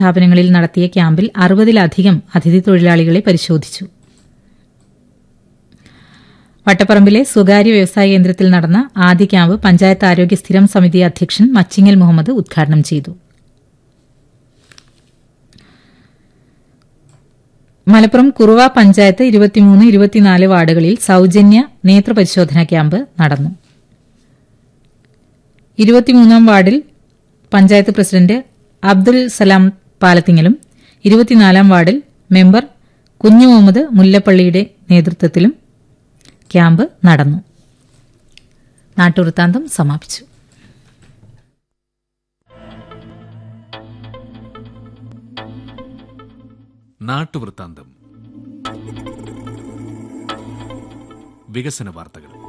സ്ഥാപനങ്ങളിൽ നടത്തിയ ക്യാമ്പിൽ അറുപതിലധികം അതിഥി തൊഴിലാളികളെ പരിശോധിച്ചു വട്ടപ്പറമ്പിലെ സ്വകാര്യ വ്യവസായ കേന്ദ്രത്തിൽ നടന്ന ആദ്യ ക്യാമ്പ് പഞ്ചായത്ത് ആരോഗ്യ സ്ഥിരം സമിതി അധ്യക്ഷൻ മച്ചിങ്ങൽ മുഹമ്മദ് ഉദ്ഘാടനം ചെയ്തു മലപ്പുറം കുറുവ പഞ്ചായത്ത് ഇരുപത്തിമൂന്ന് ഇരുപത്തിനാല് വാർഡുകളിൽ സൌജന്യ നേത്രപരിശോധനാ ക്യാമ്പ് നടന്നു ഇരുപത്തിമൂന്നാം വാർഡിൽ പഞ്ചായത്ത് പ്രസിഡന്റ് അബ്ദുൽ സലാം പാലത്തിങ്ങലും ഇരുപത്തിനാലാം വാർഡിൽ മെമ്പർ കുഞ്ഞു മുഹമ്മദ് മുല്ലപ്പള്ളിയുടെ നേതൃത്വത്തിലും ക്യാമ്പ് നടന്നു നാട്ടുവൃത്താന്തം സമാപിച്ചു നാട്ടുവൃത്താന്തം വികസന വാർത്തകൾ